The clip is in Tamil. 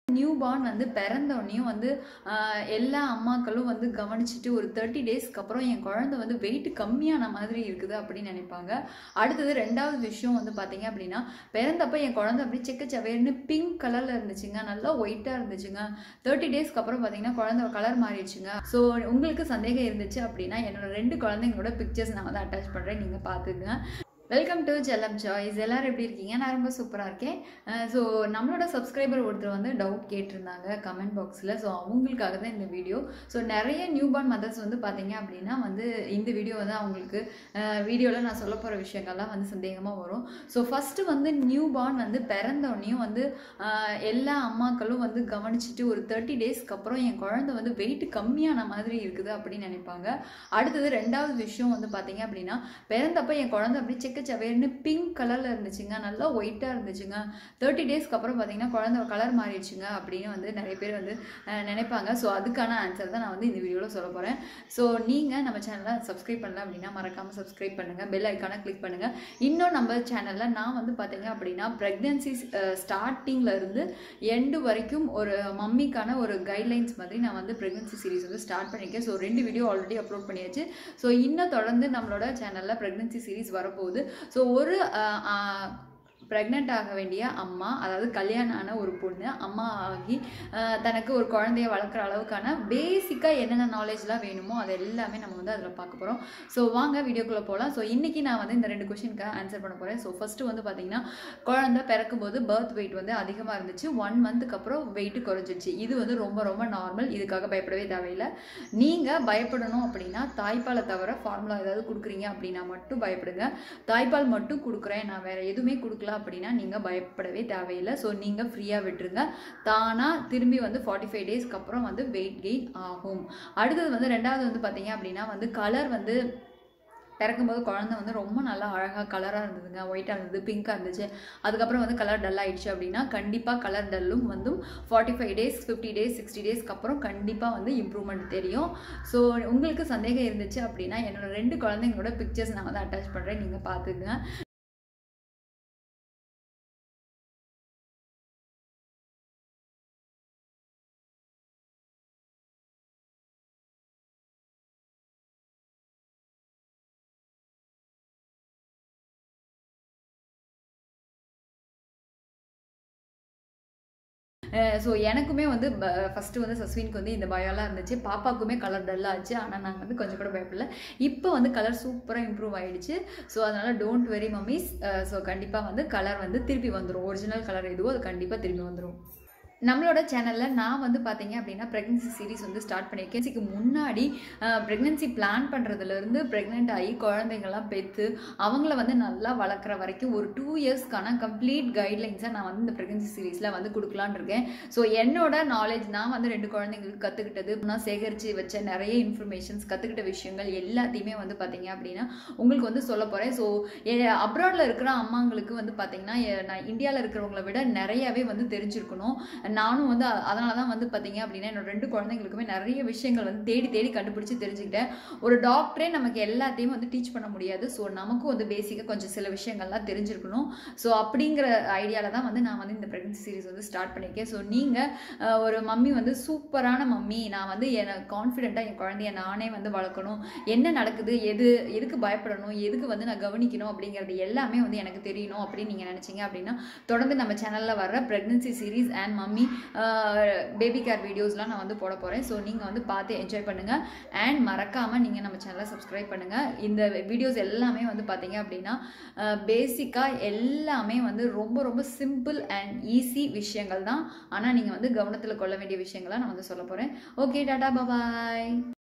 நியூ பார்ன் வந்து பிறந்தோடனையும் வந்து ஆஹ், எல்லா அம்மாக்களும் வந்து கவனிச்சுட்டு ஒரு தேர்ட்டி டேஸ்க்கு அப்புறம் என் குழந்தை வந்து வெயிட் கம்மியான மாதிரி இருக்குது அப்படின்னு நினைப்பாங்க அடுத்தது ரெண்டாவது விஷயம் வந்து பார்த்தீங்க அப்படின்னா பிறந்தப்ப என் குழந்தை அப்படி செக்க சவேர்னு பிங்க் கலரில் இருந்துச்சுங்க நல்லா ஒயிட்டாக இருந்துச்சுங்க தேர்ட்டி டேஸ்க்கு அப்புறம் பார்த்தீங்கன்னா குழந்தை கலர் மாறிடுச்சுங்க ஸோ உங்களுக்கு சந்தேகம் இருந்துச்சு அப்படின்னா என்னோட ரெண்டு குழந்தைங்களோட பிக்சர்ஸ் நான் வந்து அட்டாச் பண்ணுறேன் நீங்கள் பார்த்துக்குங்க வெல்கம் டு ஜெலம் ஜாய்ஸ் எல்லாரும் எப்படி இருக்கீங்க நான் ரொம்ப சூப்பராக இருக்கேன் ஸோ நம்மளோட சப்ஸ்கிரைபர் ஒருத்தர் வந்து டவுட் கேட்டிருந்தாங்க கமெண்ட் பாக்ஸில் ஸோ அவங்களுக்காக தான் இந்த வீடியோ ஸோ நிறைய நியூ பார்ன் மதர்ஸ் வந்து பார்த்தீங்க அப்படின்னா வந்து இந்த வீடியோ வந்து அவங்களுக்கு வீடியோவில் நான் சொல்ல போகிற விஷயங்கள்லாம் வந்து சந்தேகமாக வரும் ஸோ ஃபஸ்ட்டு வந்து நியூ பார்ன் வந்து பிறந்தோடனையும் வந்து ஆஹ், எல்லா அம்மாக்களும் வந்து கவனிச்சுட்டு ஒரு தேர்ட்டி டேஸ்க்கு அப்புறம் என் குழந்தை வந்து வெயிட் கம்மியான மாதிரி இருக்குது அப்படின்னு நினைப்பாங்க அடுத்தது ரெண்டாவது விஷயம் வந்து பார்த்தீங்க அப்படின்னா பிறந்தப்ப என் குழந்தை அப்படியே செக்க சவேர்னு பிங்க் கலரில் இருந்துச்சுங்க நல்லா ஒயிட்டாக இருந்துச்சுங்க தேர்ட்டி டேஸ்க்கு அப்புறம் பார்த்தீங்கன்னா குழந்தை கலர் மாறிடுச்சுங்க அப்படின்னு வந்து நிறைய பேர் வந்து அஹ், நினைப்பாங்க ஸோ அதுக்கான ஆன்சர் தான் நான் வந்து இந்த வீடியோவில் சொல்ல போகிறேன் ஸோ நீங்கள் நம்ம சேனலை சப்ஸ்கிரைப் பண்ணல அப்படின்னா மறக்காமல் சப்ஸ்கிரைப் பண்ணுங்கள் பெல் ஐக்கானை கிளிக் பண்ணுங்கள் இன்னும் நம்ம சேனலில் நான் வந்து பார்த்தீங்க அப்படின்னா ப்ரெக்னென்சி ஸ்டார்டிங்கில் இருந்து எண்டு வரைக்கும் ஒரு மம்மிக்கான ஒரு கைட்லைன்ஸ் மாதிரி நான் வந்து ப்ரெக்னென்சி சீரிஸ் வந்து ஸ்டார்ட் பண்ணியிருக்கேன் ஸோ ரெண்டு வீடியோ ஆல்ரெடி அப்லோட் பண்ணியாச்சு ஸோ இன்னும் தொடர்ந்து நம்மளோட சேனலில் ப்ரெக்னென்சி சீரிஸ் வரப்போகுது ஸோ ஒரு ப்ரெக்னென்ட் ஆக வேண்டிய அம்மா அதாவது கல்யாணம் ஆன ஒரு பொண்ணு அம்மா ஆகி ஆஹ், தனக்கு ஒரு குழந்தைய வளர்க்குற அளவுக்கான பேசிக்காக என்னென்ன நாலேஜ்லாம் வேணுமோ அது எல்லாமே நம்ம வந்து அதில் பார்க்க போகிறோம் ஸோ வாங்க வீடியோக்குள்ளே போகலாம் ஸோ இன்றைக்கி நான் வந்து இந்த ரெண்டு கொஷினுக்கு ஆன்சர் பண்ண போகிறேன் ஸோ ஃபஸ்ட்டு வந்து பார்த்தீங்கன்னா குழந்தை பிறக்கும்போது பர்த் வெயிட் வந்து அதிகமாக இருந்துச்சு ஒன் மந்த்துக்கு அப்புறம் வெயிட் குறைஞ்சிருச்சு இது வந்து ரொம்ப ரொம்ப நார்மல் இதுக்காக பயப்படவே தேவையில்லை நீங்கள் பயப்படணும் அப்படின்னா தாய்ப்பாலை தவிர ஃபார்முலா ஏதாவது கொடுக்குறீங்க அப்படின்னா மட்டும் பயப்படுங்க தாய்ப்பால் மட்டும் கொடுக்குறேன் நான் வேறு எதுவுமே கொடுக்கல அப்படின்னா நீங்கள் பயப்படவே தேவையில்லை ஸோ நீங்கள் ஃப்ரீயாக விட்டுருங்க தானாக திரும்பி வந்து ஃபார்ட்டி ஃபைவ் டேஸ்க்கு அப்புறம் வந்து வெயிட் கெயின் ஆகும் அடுத்தது வந்து ரெண்டாவது வந்து பார்த்தீங்க அப்படின்னா வந்து கலர் வந்து பிறக்கும்போது குழந்தை வந்து ரொம்ப நல்லா அழகாக கலராக இருந்ததுங்க ஒயிட்டாக இருந்தது பிங்காக இருந்துச்சு அதுக்கப்புறம் வந்து கலர் டல் ஆயிடுச்சு அப்படின்னா கண்டிப்பாக கலர் டல்லும் வந்து forty five days fifty days sixty டேஸ்க்கு அப்புறம் கண்டிப்பாக வந்து இம்ப்ரூவ்மெண்ட் தெரியும் ஸோ உங்களுக்கு சந்தேகம் இருந்துச்சு அப்படின்னா என்னோட ரெண்டு குழந்தைங்களோட பிக்சர்ஸ் நான் வந்து அட்டாச் பண்ணுறேன் நீங்கள் பார்த்துக்குங்க ஸோ எனக்குமே வந்து ஃபஸ்ட்டு வந்து சஸ்வினுக்கு வந்து இந்த பயம்லாம் இருந்துச்சு பாப்பாக்குமே கலர் டல்லாக ஆச்சு ஆனால் நாங்கள் வந்து கொஞ்சம் கூட பயப்படல இப்போ வந்து கலர் சூப்பராக இம்ப்ரூவ் ஆயிடுச்சு ஸோ அதனால் டோன்ட் வெரி மம்மிஸ் ஸோ கண்டிப்பாக வந்து கலர் வந்து திருப்பி வந்துடும் ஒரிஜினல் கலர் எதுவோ அது கண்டிப்பாக திரும்பி வந்துடும் நம்மளோட சேனலில் நான் வந்து பார்த்தீங்க அப்படின்னா ப்ரெக்னன்சி சீரிஸ் வந்து ஸ்டார்ட் பண்ணியிருக்கேன் இதுக்கு முன்னாடி ப்ரெக்னன்சி பிளான் பண்ணுறதுலேருந்து ப்ரெக்னென்ட் ஆகி குழந்தைங்கள்லாம் பெற்று அவங்கள வந்து நல்லா வளர்க்குற வரைக்கும் ஒரு டூ இயர்ஸ்க்கான கம்ப்ளீட் கைட்லைன்ஸை நான் வந்து இந்த ப்ரெக்னன்சி சீரிஸில் வந்து கொடுக்கலான்னு இருக்கேன் ஸோ என்னோட நாலேஜ் நான் வந்து ரெண்டு குழந்தைங்களுக்கு கற்றுக்கிட்டது நான் சேகரித்து வச்ச நிறைய இன்ஃபர்மேஷன்ஸ் கற்றுக்கிட்ட விஷயங்கள் எல்லாத்தையுமே வந்து பார்த்தீங்க அப்படின்னா உங்களுக்கு வந்து சொல்ல போகிறேன் ஸோ அப்ராடில் இருக்கிற அம்மாங்களுக்கு வந்து பார்த்தீங்கன்னா எ- நான் இந்தியாவில் இருக்கிறவங்கள விட நிறையவே வந்து தெரிஞ்சிருக்கணும் நானும் வந்து அ- அதனால தான் வந்து பார்த்தீங்க அப்படின்னா என்னோட ரெண்டு குழந்தைங்களுக்குமே நிறைய விஷயங்கள் வந்து தேடி தேடி கண்டுபிடிச்சி தெரிஞ்சுக்கிட்டேன் ஒரு டாக்டரே நமக்கு எல்லாத்தையும் வந்து டீச் பண்ண முடியாது ஸோ நமக்கும் வந்து பேசிக்காக கொஞ்சம் சில விஷயங்கள்லாம் தெரிஞ்சிருக்கணும் ஸோ அப்படிங்கிற ஐடியாவில் தான் வந்து நான் வந்து இந்த ப்ரெக்னன்சி சீரிஸ் வந்து ஸ்டார்ட் பண்ணியிருக்கேன் ஸோ நீங்கள் ஒரு மம்மி வந்து சூப்பரான மம்மி நான் வந்து எனக்கு கான்ஃபிடென்ட்டாக என் குழந்தைய நானே வந்து வளர்க்கணும் என்ன நடக்குது எது எதுக்கு பயப்படணும் எதுக்கு வந்து நான் கவனிக்கணும் அப்படிங்கிறது எல்லாமே வந்து எனக்கு தெரியணும் அப்படின்னு நீங்கள் நினச்சிங்க அப்படின்னா தொடர்ந்து நம்ம சேனலில் வர்ற pregnancy series and mummy baby care வீடியோஸ்லாம் நான் வந்து போட போகிறேன் ஸோ நீங்கள் வந்து பார்த்து என்ஜாய் பண்ணுங்கள் அண்ட் மறக்காமல் நீங்கள் நம்ம சேனலை சப்ஸ்கிரைப் பண்ணுங்கள் இந்த வீடியோஸ் எல்லாமே வந்து பார்த்தீங்க அப்படின்னா பேசிக்காக எல்லாமே வந்து ரொம்ப ரொம்ப சிம்பிள் அண்ட் ஈஸி விஷயங்கள் தான் ஆனால் நீங்கள் வந்து கவனத்தில் கொள்ள வேண்டிய விஷயங்களை நான் வந்து சொல்ல போகிறேன் ஓகே டாடா பபாய்